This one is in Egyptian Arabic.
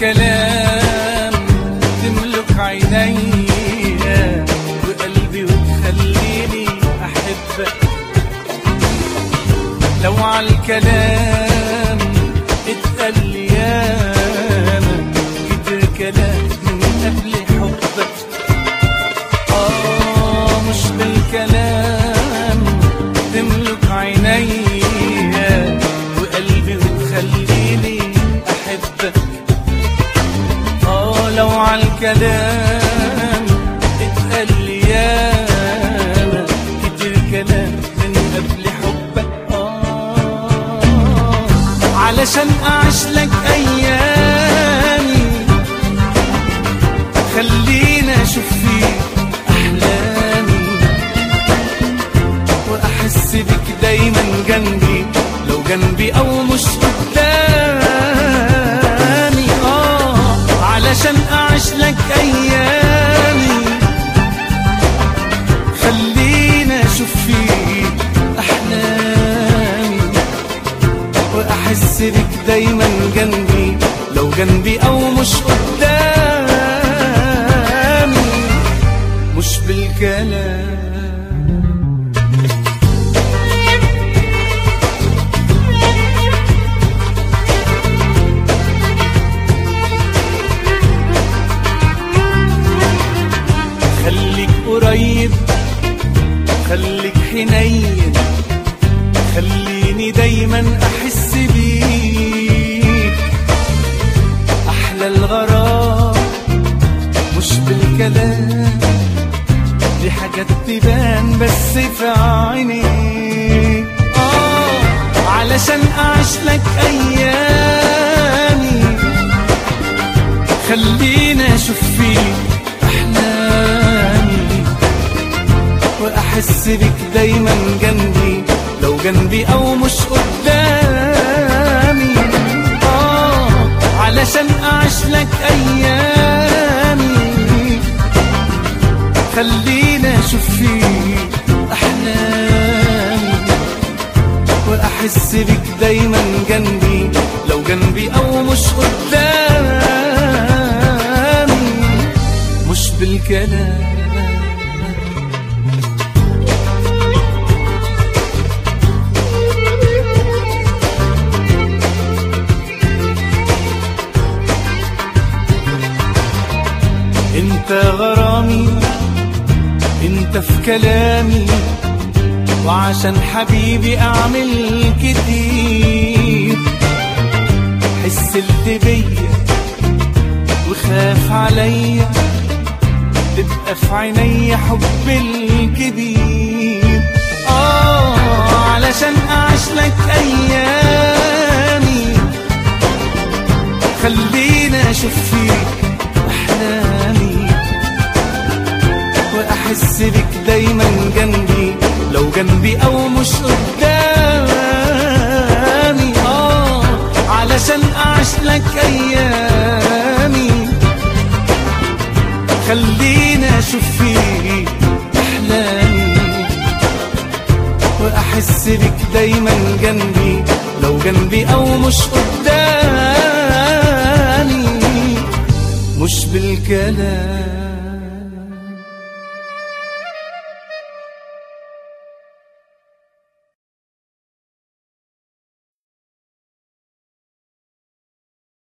الكلام تملك عينيا وقلبي وتخليني احبك لو على الكلام اتقال لي ياما كتر كلام من قبل حبك اه مش بالكلام تملك عينيا وقلبي وتخليني احبك اه لو على الكلام اتقال لي ياما كتير كلام من قبل حبك اه علشان اعيش لك ايامي خلينا اشوف فيك احلامي واحس بك دايما جنبي لو جنبي او مش قدامي اه علشان اعيش لك ايامي خلينا اشوف فيك احلامي واحس بك دايما جنبي لو جنبي او مش قدامي مش بالكلام خليك قريب خليك حنين خليني دايما احس بيك احلى الغرام مش بالكلام دي حاجات تبان بس في عينيك اه علشان اعيش لك ايامي خلينا اشوف فيك احلامي واحس بك دايما جنبي لو جنبي او مش قدامي اه علشان اعيش لك ايامي خلينا اشوف فيك احلامي واحس بك دايما جنبي لو جنبي او مش قدامي مش بالكلام انت غرامي انت في كلامي وعشان حبيبي اعمل كتير حسلت بيا وخاف عليا تبقى في عيني حب الكبير اه علشان اعيش لك ايامي خلينا اشوف فيك احلامي واحس بك دايما جنبي لو جنبي او مش قدامي اه علشان اعيش لك ايامي خلينا اشوف فيك احلامي واحس بك دايما جنبي لو جنبي او مش قدامي مش بالكلام